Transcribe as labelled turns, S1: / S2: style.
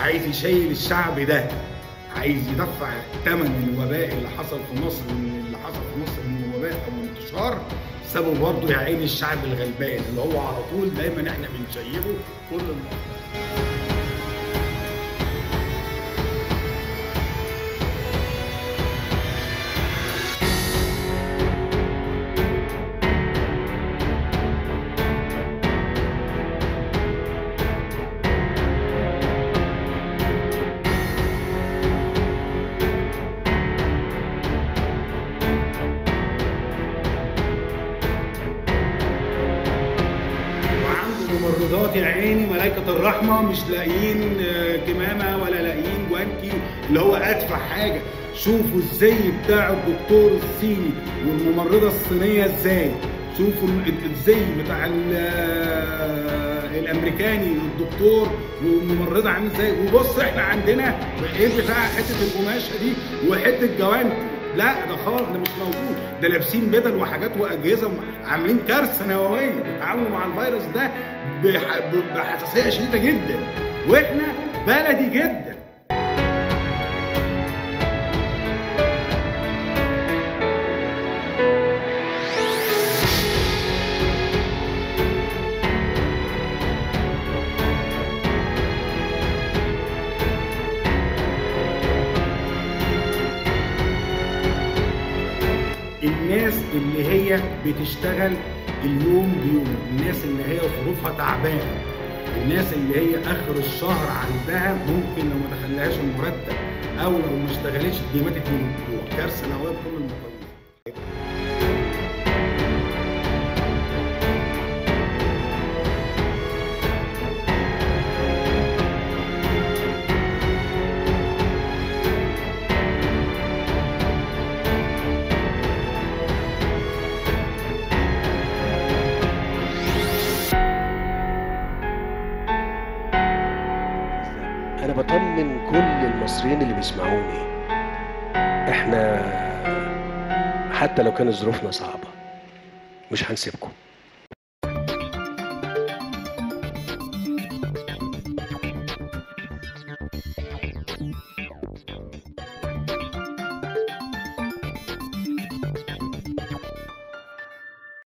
S1: عايز يشيل الشعب ده عايز يدفع ثمن الوباء اللي حصل في مصر من اللي حصل في مصر من وباء او انتشار سبب برضه يا عيني الشعب الغلبان اللي هو على طول دايما احنا بنشيله كل الموضوع وعنده ممرضات يا عيني ملائكة الرحمة مش لاقيين آه، كمامة ولا لاقيين جوانتي اللي هو أدفع حاجة شوفوا الزي بتاع الدكتور الصيني والممرضة الصينية ازاي شوفوا ال- الزي بتاع ال- آه، الامريكاني والدكتور والممرضه عامل ازاي وبص احنا عندنا ايه بتاع حته القماشه دي وحته جوانتي لا ده خالص ده مش موجود ده لابسين بدل وحاجات واجهزه عاملين كارثه نوويه بيتعاملوا مع الفيروس ده بح- بحساسيه شديده جدا واحنا بلدي جدا الناس اللي هي بتشتغل اليوم بيوم الناس اللي هي ظروفها تعبانه الناس اللي هي اخر الشهر عندها ممكن لو ما دخلهاش المرتب او لو ما اشتغلتش دي ماتت من الجوع كارثه نواه بكل المقاييس
S2: انا بطمن كل المصريين اللي بيسمعوني احنا حتى لو كانت ظروفنا صعبة مش هنسيبكم